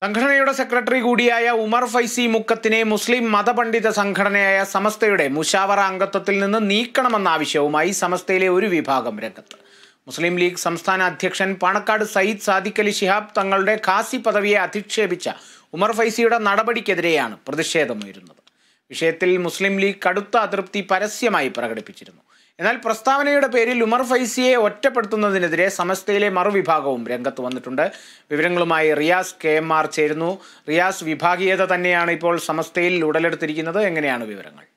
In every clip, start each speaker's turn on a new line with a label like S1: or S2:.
S1: സംഘടനയുടെ സെക്രട്ടറി കൂടിയായ ഉമർ ഫൈസി മുക്കത്തിനെ മുസ്ലിം മതപണ്ഡിത സംഘടനയായ സമസ്തയുടെ മുഷാവറ അംഗത്വത്തിൽ നിന്ന് നീക്കണമെന്ന ആവശ്യവുമായി സമസ്തയിലെ ഒരു വിഭാഗം രംഗത്ത് മുസ്ലിം ലീഗ് സംസ്ഥാന അധ്യക്ഷൻ പാണക്കാട് സയ്യിദ് സാദിഖ് അലി ശിഹാബ് തങ്ങളുടെ ഖാസി പദവിയെ അധിക്ഷേപിച്ച ഉമർ ഫൈസിയുടെ നടപടിക്കെതിരെയാണ് പ്രതിഷേധമുയരുന്നത് വിഷയത്തിൽ മുസ്ലിം ലീഗ് കടുത്ത അതൃപ്തി പരസ്യമായി പ്രകടിപ്പിച്ചിരുന്നു എന്നാൽ പ്രസ്താവനയുടെ പേരിൽ ഉമർ ഫൈസിയെ ഒറ്റപ്പെടുത്തുന്നതിനെതിരെ സമസ്തയിലെ മറുവിഭാഗവും രംഗത്ത് വന്നിട്ടുണ്ട് വിവരങ്ങളുമായി റിയാസ് കെ എം ആർ ചേരുന്നു റിയാസ് വിഭാഗീയത തന്നെയാണ് ഇപ്പോൾ സമസ്തയിൽ ഉടലെടുത്തിരിക്കുന്നത് എങ്ങനെയാണ് വിവരങ്ങൾ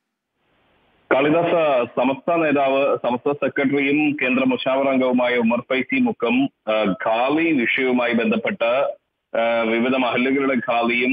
S2: കാളിദാസ് സമസ്ത നേതാവ് സമസ്ത സെക്രട്ടറിയും കേന്ദ്ര മുഷാവർ അംഗവുമായ ഉമർ ഫൈസി മുക്കം ആ, ഖാലി വിഷയവുമായി ബന്ധപ്പെട്ട് ആ, വിവിധ മഹല്ലുകളുടെ ഖാലിയും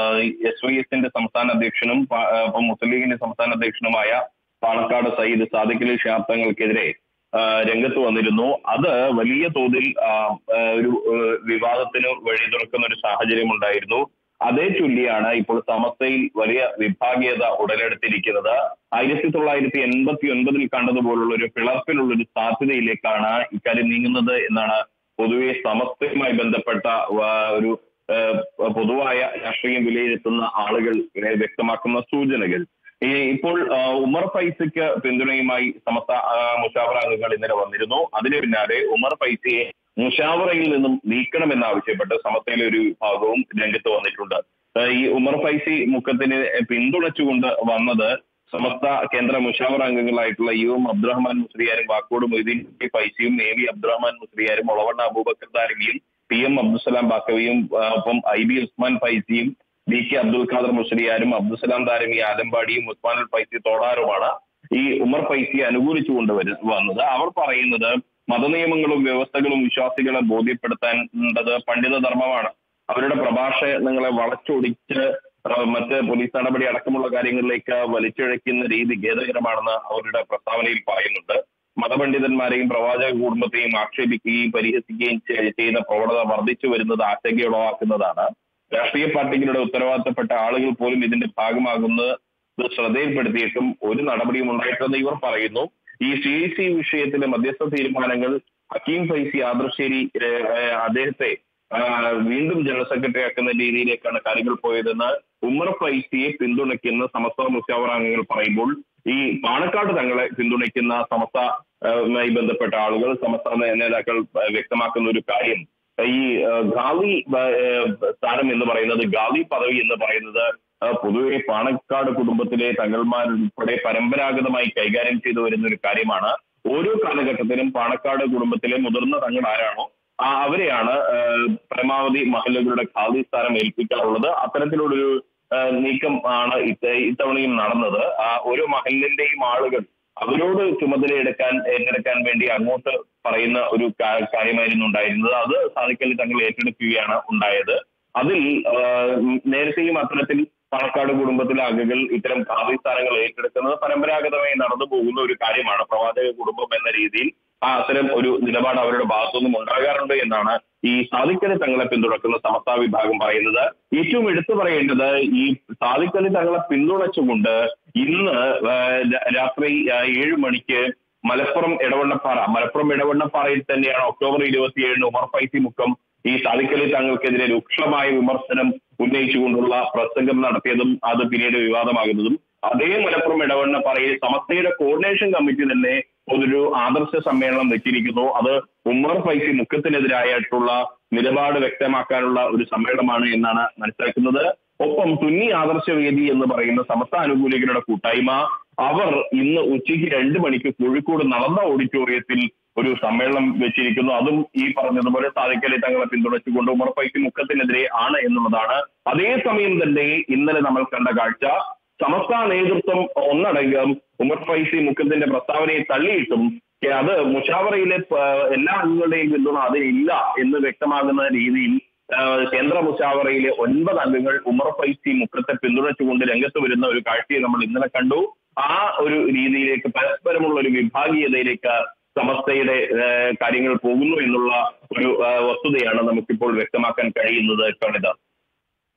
S2: എസ് വൈ എസിന്റെ സംസ്ഥാന അധ്യക്ഷനും പ- ആ, ഇപ്പം മുസ്ലിം ലീഗിന്റെ സംസ്ഥാന അധ്യക്ഷനുമായ പാണക്കാട് സയ്യിദ് സാദിഖ് അലി ഷിഹാബ് തങ്ങൾക്കെതിരെ ആ, രംഗത്ത് വന്നിരുന്നു അത് വലിയ തോതിൽ ആ, ആ, ഒരു ആ, വിവാദത്തിന് വഴി തുറക്കുന്ന ഒരു സാഹചര്യം ഉണ്ടായിരുന്നു അതേ ചൊല്ലിയാണ് ഇപ്പോൾ സമസ്തയിൽ വലിയ വിഭാഗീയത ഉടലെടുത്തിരിക്കുന്നത് ആയിരത്തി തൊള്ളായിരത്തി എൺപത്തി ഒൻപതിൽ കണ്ടതുപോലുള്ള ഒരു പിളർപ്പിലുള്ള ഒരു സാധ്യതയിലേക്കാണ് ഇക്കാര്യം നീങ്ങുന്നത് എന്നാണ് പൊതുവെ സമസ്തയുമായി ബന്ധപ്പെട്ട ആ, ഒരു ആ, പൊതുവായ രാഷ്ട്രീയം വിലയിരുത്തുന്ന ആളുകൾ ഏ, വ്യക്തമാക്കുന്ന സൂചനകൾ ഈ ഇപ്പോൾ ആ, ഉമർ ഫൈസിക്ക് പിന്തുണയുമായി സമസ്ത ആ, മുഷാവറ അംഗങ്ങൾ ഇന്നലെ വന്നിരുന്നു അതിന് പിന്നാലെ ഉമർ ഫൈസിയെ മുഷാവറയിൽ നിന്നും നീക്കണമെന്നാവശ്യപ്പെട്ട് സമസ്തയിലെ ഒരു വിഭാഗവും രംഗത്ത് വന്നിട്ടുണ്ട് ആ, ഈ ഉമർ ഫൈസി മുഖത്തിന് പിന്തുണച്ചുകൊണ്ട് വന്നത് സമസ്ത കേന്ദ്ര മുഷാവറ അംഗങ്ങളായിട്ടുള്ള യു എം അബ്ദുറഹ്മാൻ മുസ്ലിയാരും വാക്കോട് മൊയ്തീൻ പി ഫൈസിയും എ വി അബ്ദുറഹ്മാൻ മുസ്ലിയാരും ഒളവണ്ണ അബൂബക്കർ ദാരിമിയും പി എം അബ്ദുസലാം ബാക്കവിയും ആ, ഒപ്പം ഐ ബി ഉസ്മാൻ ഫൈസിയും ബി കെ അബ്ദുൽ ഖാദർ മുസ്ലിയാരും അബ്ദുസലാം ദാരിമി ആലമ്പാടിയും ഉസ്മാനുൽ ഫൈസി തോടാറുമാണ് ഈ ഉമർ ഫൈസിയെ അനുകൂലിച്ചുകൊണ്ട് വരു വന്നത് അവർ പറയുന്നത് മതനിയമങ്ങളും വ്യവസ്ഥകളും വിശ്വാസികളെ ബോധ്യപ്പെടുത്തേണ്ടത് പണ്ഡിത ധർമ്മമാണ് അവരുടെ പ്രഭാഷണങ്ങളെ വളച്ചൊടിച്ച് ആ, മറ്റ് പോലീസ് നടപടി അടക്കമുള്ള കാര്യങ്ങളിലേക്ക് വലിച്ചിഴയ്ക്കുന്ന രീതി ഖേദകരമാണെന്ന് അവരുടെ പ്രസ്താവനയിൽ പറയുന്നുണ്ട് മതപണ്ഡിതന്മാരെയും പ്രവാചക കുടുംബത്തെയും ആക്ഷേപിക്കുകയും പരിഹസിക്കുകയും ചെ- ചെയ്യുന്ന പ്രവണത വർദ്ധിച്ചു വരുന്നത് ആശങ്കയുളവാക്കുന്നതാണ് രാഷ്ട്രീയ പാർട്ടികളുടെ ഉത്തരവാദിത്തപ്പെട്ട ആളുകൾ പോലും ഇതിന്റെ ഭാഗമാകുന്നത് ശ്രദ്ധയിൽപ്പെടുത്തിയിട്ടും ഒരു നടപടിയും ഉണ്ടായിട്ടില്ലെന്ന് ഇവർ പറയുന്നു ഈ സി ഐ സി വിഷയത്തിലെ മധ്യസ്ഥ തീരുമാനങ്ങൾ ഹക്കീം ഫൈസി ആദർശേരി ഏഹ്, ഏഹ്, അദ്ദേഹത്തെ ആ, വീണ്ടും ജനറൽ സെക്രട്ടറി ആക്കുന്ന രീതിയിലേക്കാണ് കാര്യങ്ങൾ പോയതെന്ന് ഉമർ ഫൈസിയെ പിന്തുണയ്ക്കുന്ന സമസ്ത മുഷാവർ അംഗങ്ങൾ പറയുമ്പോൾ ഈ പാണക്കാട് തങ്ങളെ പിന്തുണയ്ക്കുന്ന സമസ്തയുമായി ബന്ധപ്പെട്ട ആളുകൾ സമസ്ത നേ- നേതാക്കൾ ആ, വ്യക്തമാക്കുന്ന ഒരു കാര്യം ഈ ആ, ഗാലി ആ, സ്ഥാനം എന്ന് പറയുന്നത് ഗാലി പദവി എന്ന് പറയുന്നത് ആ, പൊതുവെ പാണക്കാട് കുടുംബത്തിലെ തങ്ങൾമാരുൾപ്പെടെ പരമ്പരാഗതമായി കൈകാര്യം ചെയ്തു വരുന്ന ഒരു കാര്യമാണ് ഓരോ കാലഘട്ടത്തിലും പാണക്കാട് കുടുംബത്തിലെ മുതിർന്ന തങ്ങൾ ആരാണോ ആ അവരെയാണ് ആ, പരമാവധി മഹല്ലുകളുടെ ഖാദി സ്ഥാനം ഏൽപ്പിക്കാറുള്ളത് അത്തരത്തിലുള്ളൊരു ആ, നീക്കം ആണ് ഇത്ത- ഇത്തവണയും നടന്നത് ആ ഓരോ മഹലിന്റെയും ആളുകൾ അവരോട് ചുമതലയെടുക്കാൻ ഏറ്റെടുക്കാൻ വേണ്ടി അങ്ങോട്ട് പറയുന്ന ഒരു കാ- കാര്യമായിരുന്നു ഉണ്ടായിരുന്നത് അത് സാധിക്കൽ തങ്ങൾ ഏറ്റെടുക്കുകയാണ് ഉണ്ടായത് അതിൽ ആ, ഉം, നേരത്തെയും അത്തരത്തിൽ പാണക്കാട് കുടുംബത്തിലെ അംഗങ്ങൾ ഇത്തരം ഖാദി സ്ഥാനങ്ങൾ ഏറ്റെടുക്കുന്നത് പരമ്പരാഗതമായി നടന്നു പോകുന്ന ഒരു കാര്യമാണ് പ്രവാചക കുടുംബം എന്ന രീതിയിൽ ആ അത്തരം ഒരു നിലപാട് അവരുടെ ഭാഗത്തുനിന്നും ഉണ്ടാകാറുണ്ട് എന്നാണ് ഈ സാദിക്കലി തങ്ങളെ പിന്തുണക്കുന്ന സമസ്ത വിഭാഗം പറയുന്നത് ഏറ്റവും എടുത്തു പറയേണ്ടത് ഈ സാദിക്കലി തങ്ങളെ പിന്തുണച്ചുകൊണ്ട് ഇന്ന് ആ, രാ- രാത്രി ആ, ഏഴ് മണിക്ക് മലപ്പുറം ഇടവണ്ണപ്പാറ മലപ്പുറം ഇടവണ്ണപ്പാറയിൽ തന്നെയാണ് ഒക്ടോബർ ഇരുപത്തിയേഴിന് ഉമർ ഫൈസി മുക്കം ഈ സാദിക്കലി തങ്ങൾക്കെതിരെ രൂക്ഷമായ വിമർശനം ഉന്നയിച്ചുകൊണ്ടുള്ള പ്രസംഗം നടത്തിയതും അത് പിന്നീട് വിവാദമാകുന്നതും അതേ മലപ്പുറം ഇടവണ്ണപ്പാറയിൽ സമസ്തയുടെ കോർഡിനേഷൻ കമ്മിറ്റി തന്നെ ഒരു ആദർശ സമ്മേളനം വെച്ചിരിക്കുന്നു അത് ഉമർ ഫൈസി മുഖത്തിനെതിരായിട്ടുള്ള നിലപാട് വ്യക്തമാക്കാനുള്ള ഒരു സമ്മേളനമാണ് എന്നാണ് മനസ്സിലാക്കുന്നത് ഒപ്പം സുന്നി ആദർശ വേദി എന്ന് പറയുന്ന സമസ്ത അനുകൂലികളുടെ കൂട്ടായ്മ അവർ ഇന്ന് ഉച്ചയ്ക്ക് രണ്ട് മണിക്ക് കോഴിക്കോട് നളന്ദ ഓഡിറ്റോറിയത്തിൽ ഒരു സമ്മേളനം വെച്ചിരിക്കുന്നു അതും ഈ പറഞ്ഞതുപോലെ സാധിക്കലി തങ്ങളെ പിന്തുണച്ചുകൊണ്ട് ഉമർ ഫൈസി മുഖത്തിനെതിരെ ആണ് എന്നുള്ളതാണ് അതേസമയം തന്നെ ഇന്നലെ നമ്മൾ കണ്ട കാഴ്ച സമസ്ത നേതൃത്വം ഒന്നടങ്കം ഉമർ ഫൈസി മുഖത്തിന്റെ പ്രസ്താവനയെ തള്ളിയിട്ടും ഏ, അത് മുഷാവറയിലെ ആ, എല്ലാ അംഗങ്ങളുടെയും പിന്തുണ അതിനില്ല എന്ന് വ്യക്തമാകുന്ന രീതിയിൽ ആ, കേന്ദ്ര മുഷാവറയിലെ ഒൻപത് അംഗങ്ങൾ ഉമർ ഫൈസി മുഖത്തെ പിന്തുണച്ചുകൊണ്ട് രംഗത്ത് വരുന്ന ഒരു കാഴ്ചയെ നമ്മൾ ഇന്നലെ കണ്ടു ആ ഒരു രീതിയിലേക്ക് പരസ്പരമുള്ള ഒരു വിഭാഗീയതയിലേക്ക് സമസ്തയുടെ ആ, കാര്യങ്ങൾ പോകുന്നു എന്നുള്ള ഒരു ആ, വസ്തുതയാണ് നമുക്കിപ്പോൾ വ്യക്തമാക്കാൻ കഴിയുന്നത് കണിത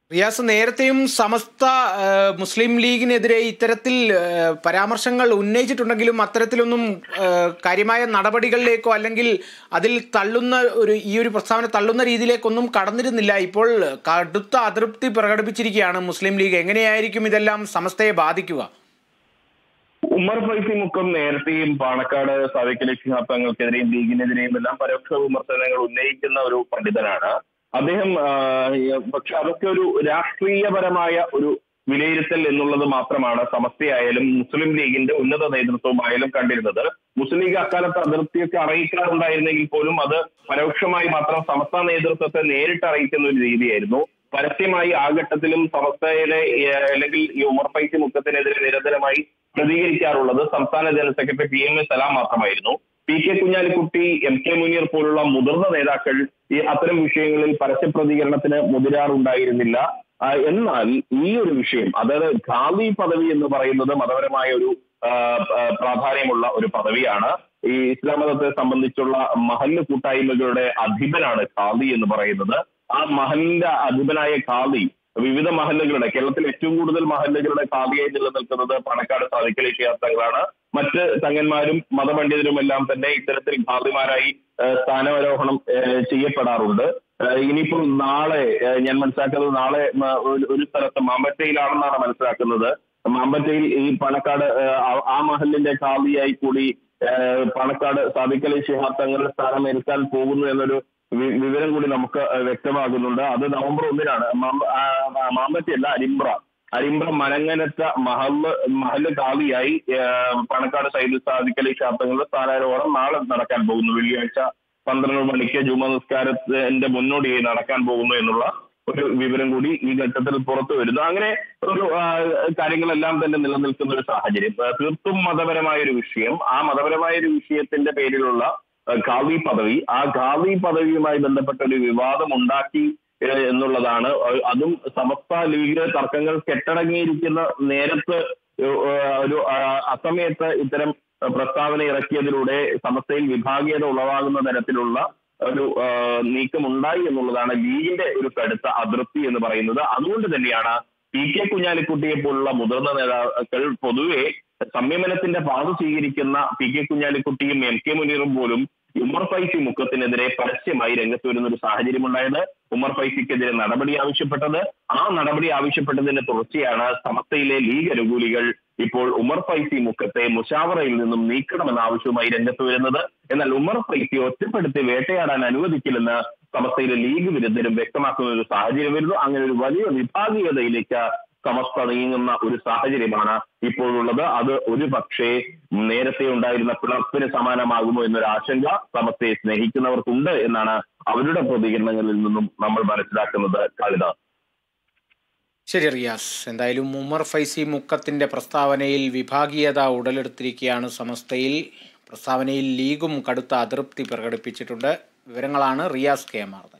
S1: റിയാസ് നേരത്തെയും സമസ്ത ആ, മുസ്ലിം ലീഗിനെതിരെ ഇത്തരത്തിൽ ആ, പരാമർശങ്ങൾ ഉന്നയിച്ചിട്ടുണ്ടെങ്കിലും അത്തരത്തിലൊന്നും ആ, കാര്യമായ നടപടികളിലേക്കോ അല്ലെങ്കിൽ അതിൽ തള്ളുന്ന ഒരു ഈ ഒരു പ്രസ്താവന തള്ളുന്ന രീതിയിലേക്കൊന്നും കടന്നിരുന്നില്ല ഇപ്പോൾ കടുത്ത അതൃപ്തി പ്രകടിപ്പിച്ചിരിക്കുകയാണ് മുസ്ലിം ലീഗ് എങ്ങനെയായിരിക്കും ഇതെല്ലാം സമസ്തയെ ബാധിക്കുക
S2: ഉമ്മർ ഫൈസി മുക്കം നേരത്തെയും പാണക്കാട് സാദിഖലി ശിഹാബ് തങ്ങൾക്കെതിരെയും ലീഗിനെതിരെയും എല്ലാം പരോക്ഷ വിമർശനങ്ങൾ ഉന്നയിക്കുന്ന ഒരു പണ്ഡിതനാണ് അദ്ദേഹം ആ, പക്ഷെ അതൊക്കെ ഒരു രാഷ്ട്രീയപരമായ ഒരു വിലയിരുത്തൽ എന്നുള്ളത് മാത്രമാണ് സമസ്തയായാലും മുസ്ലിം ലീഗിന്റെ ഉന്നത നേതൃത്വമായാലും കണ്ടിരുന്നത് മുസ്ലിം ലീഗ് അക്കാലത്ത് അതിർത്തിയൊക്കെ അറിയിക്കാറുണ്ടായിരുന്നെങ്കിൽ പോലും അത് പരോക്ഷമായി മാത്രം സമസ്ത നേതൃത്വത്തെ നേരിട്ട് അറിയിക്കുന്ന ഒരു രീതിയായിരുന്നു പരസ്യമായി ആ ഘട്ടത്തിലും സമസ്തയുടെ ഏഹ്, അല്ലെങ്കിൽ ഈ ഉമർ ഫൈസി മുക്കത്തിനെതിരെ നിരന്തരമായി പ്രതികരിക്കാറുള്ളത് സംസ്ഥാന general secretary P M A Salam മാത്രമായിരുന്നു P K Kunhalikutty M K Muneer പോലുള്ള മുതിർന്ന നേതാക്കൾ ഈ അത്തരം വിഷയങ്ങളിൽ പരസ്യ പ്രതികരണത്തിന് മുതിരാറുണ്ടായിരുന്നില്ല ആ, എന്നാൽ ഈ ഒരു വിഷയം അതായത് ഖാദി പദവി എന്ന് പറയുന്നത് മതപരമായ ഒരു ആ, ആ, പ്രാധാന്യമുള്ള ഒരു പദവിയാണ് ഈ ഇസ്ലാം മതത്തെ സംബന്ധിച്ചുള്ള മഹല്ല് കൂട്ടായ്മകളുടെ അധിപനാണ് ഖാദി എന്ന് പറയുന്നത് ആ മഹലിന്റെ അധിപനായ ഖാദി വിവിധ മഹല്ലുകളുടെ കേരളത്തിൽ ഏറ്റവും കൂടുതൽ മഹല്ലുകളുടെ ഖാദിയായി നിലനിൽക്കുന്നത് പണക്കാട് സാധിക്കലി തങ്ങളാണ് മറ്റ് തങ്ങന്മാരും മതപണ്ഡിതരും എല്ലാം തന്നെ ഇത്തരത്തിൽ ഖാദിമാരായി ഏഹ്, സ്ഥാനാരോഹണം ഏഹ്, ചെയ്യപ്പെടാറുണ്ട് ഏഹ്, ഇനിയിപ്പോൾ നാളെ ഏഹ്, ഞാൻ മനസ്സിലാക്കുന്നത് നാളെ മ, ഒരു- ഒരു സ്ഥലത്ത് മാമ്പറ്റയിലാണെന്നാണ് മനസ്സിലാക്കുന്നത് മാമ്പറ്റയിൽ ഈ പാണക്കാട് ഏഹ്, ആ- ആ മഹലിന്റെ ഖാദിയായി കൂടി ഏഹ്, പാണക്കാട് സാദിഖലി ശിഹാബ് തങ്ങളുടെ സ്ഥാനം ഏൽക്കാൻ പോകുന്നു എന്നൊരു വി- വിവരം കൂടി നമുക്ക് ഏഹ്, വ്യക്തമാകുന്നുണ്ട് അത് നവംബർ ഒന്നിനാണ് മാമ്പ- ആ, ആ, മാമ്പറ്റയല്ല അരിമ്പ്ര അരിമ്പ്ര മനങ്ങനത്ത മഹല് മഹല് കാവിയായി ഏഹ്, പാണക്കാട് സൈദ് സാദിഖലി ശാബ്ദങ്ങളുടെ സ്ഥാനാരോഹണം നാളെ നടക്കാൻ പോകുന്നു വെള്ളിയാഴ്ച പന്ത്രണ്ട് മണിക്ക് ജുമ നിസ്കാരത്തിന്റെ മുന്നോടിയായി നടക്കാൻ പോകുന്നു എന്നുള്ള ഒരു വിവരം കൂടി ഈ ഘട്ടത്തിൽ പുറത്തു വരുന്നു അങ്ങനെ ഒരു ആ, കാര്യങ്ങളെല്ലാം തന്നെ നിലനിൽക്കുന്ന ഒരു സാഹചര്യം ആ, തീർത്തും മതപരമായ ഒരു വിഷയം ആ മതപരമായ ഒരു വിഷയത്തിന്റെ പേരിലുള്ള ആ, ഖാദി പദവി ആ ഖാദി പദവിയുമായി ബന്ധപ്പെട്ട ഒരു വിവാദം ഉണ്ടാക്കി ഏഹ്, എന്നുള്ളതാണ് അ- അതും സമസ്ത ലീഗ് തർക്കങ്ങൾ കെട്ടടങ്ങിയിരിക്കുന്ന നേരത്ത് ഏഹ്, ഒരു ആ, അസമയത്ത് ഇത്തരം പ്രസ്താവന ഇറക്കിയതിലൂടെ സമസ്തയിൽ വിഭാഗീയത ഉളവാകുന്ന തരത്തിലുള്ള ഒരു ആ, നീക്കം ഉണ്ടായി എന്നുള്ളതാണ് ലീഗിന്റെ ഒരു കടുത്ത അതൃപ്തി എന്ന് പറയുന്നത് അതുകൊണ്ട് തന്നെയാണ് പി കെ കുഞ്ഞാലിക്കുട്ടിയെ പോലുള്ള മുതിർന്ന നേതാക്കൾ പൊതുവെ സംയമനത്തിന്റെ പാത സ്വീകരിക്കുന്ന പി കെ കുഞ്ഞാലിക്കുട്ടിയും എം കെ മുനീറും പോലും ഉമർ ഫൈസി മുക്കത്തിനെതിരെ പരസ്യമായി രംഗത്ത് വരുന്ന ഒരു സാഹചര്യം ഉണ്ടായത് ഉമർ ഫൈസിക്കെതിരെ നടപടി ആവശ്യപ്പെട്ടത് ആ നടപടി ആവശ്യപ്പെട്ടതിന്റെ തുടർച്ചയാണ് സമസ്തയിലെ ലീഗ് അനുകൂലികൾ ഇപ്പോൾ ഉമർ ഫൈസി മുക്കത്തെ മുഷാവറയിൽ നിന്നും നീക്കണമെന്ന ആവശ്യവുമായി രംഗത്ത് വരുന്നത് എന്നാൽ ഉമർ ഫൈസി ഒറ്റപ്പെടുത്തി വേട്ടയാടാൻ അനുവദിക്കില്ലെന്ന് സമസ്തയിലെ ലീഗ് വിരുദ്ധരും വ്യക്തമാക്കുന്ന ഒരു സാഹചര്യം വരുന്നു അങ്ങനെ ഒരു വലിയ വിഭാഗീയതയിലേക്ക് സമസ്ത നീങ്ങുന്ന ഒരു സാഹചര്യമാണ് ഇപ്പോഴുള്ളത് അത് ഒരു പക്ഷേ നേരത്തെ ഉണ്ടായിരുന്ന പിളർപ്പിന് സമാനമാകുമോ എന്നൊരു ആശങ്ക സമസ്തയെ സ്നേഹിക്കുന്നവർക്കുണ്ട് എന്നാണ് അവരുടെ പ്രതികരണങ്ങളിൽ നിന്നും നമ്മൾ മനസ്സിലാക്കുന്നത് കാളിദാസ്
S1: ശരി റിയാസ് എന്തായാലും ഉമർ ഫൈസി മുക്കത്തിന്റെ പ്രസ്താവനയിൽ വിഭാഗീയത ഉടലെടുത്തിരിക്കുകയാണ് സമസ്തയിൽ പ്രസ്താവനയിൽ ലീഗും കടുത്ത അതൃപ്തി പ്രകടിപ്പിച്ചിട്ടുണ്ട് വിവരങ്ങളാണ് റിയാസ് കെ മാർ